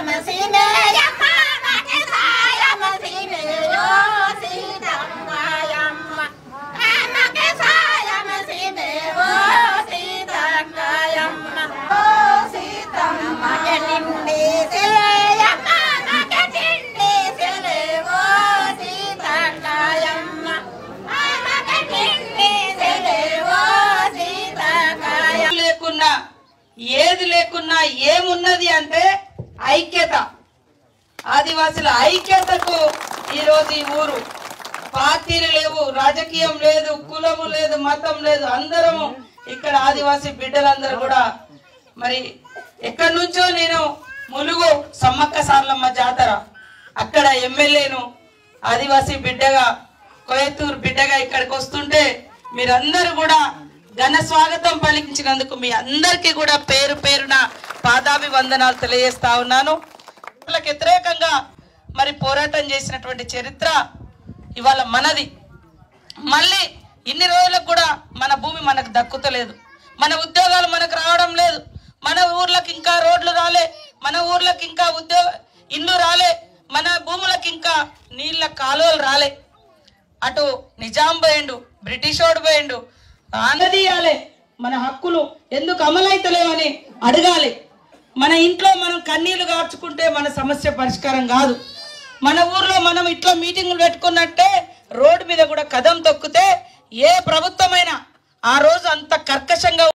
లేకున్నా ఏది లేకున్నా ఏమున్నది అంటే ఐక్యత ఆదివాసుల ఐక్యతకు ఈరోజు ఈ ఊరు పార్టీలు లేవు రాజకీయం లేదు కులము లేదు మతం లేదు అందరము ఇక్కడ ఆదివాసీ బిడ్డలందరూ కూడా మరి ఎక్కడి నుంచో నేను ములుగు సమ్మక్క సార్లమ్మ జాతర అక్కడ ఎమ్మెల్యేను ఆదివాసీ బిడ్డగా కోయతూరు బిడ్డగా ఇక్కడికి వస్తుంటే మీరందరూ కూడా ఘన స్వాగతం పలికించినందుకు మీ అందరికీ కూడా పేరు పేరున పాదాభివందనాలు తెలియజేస్తా ఉన్నాను వాళ్ళకి వ్యతిరేకంగా మరి పోరాటం చేసినటువంటి చరిత్ర ఇవాళ మనది మళ్ళీ ఇన్ని రోజులకు కూడా మన భూమి మనకు దక్కుతలేదు మన ఉద్యోగాలు మనకు రావడం లేదు మన ఊర్లకు ఇంకా రోడ్లు రాలే మన ఊర్లకు ఇంకా ఉద్యోగ ఇల్లు రాలే మన భూములకు ఇంకా నీళ్ళ కాలువలు రాలే అటు నిజాం పోయిండు బ్రిటిష్ వాడు పోయిండు ఆనదీయాలి మన హక్కులు ఎందుకు అమలైతలేవని అడగాలి మన ఇంట్లో మనం కన్నీళ్లు కార్చుకుంటే మన సమస్య పరిష్కారం కాదు మన ఊర్లో మనం ఇట్లా మీటింగులు పెట్టుకున్నట్టే రోడ్డు మీద కూడా కదం తొక్కితే ఏ ప్రభుత్వమైనా ఆ రోజు అంత కర్కశంగా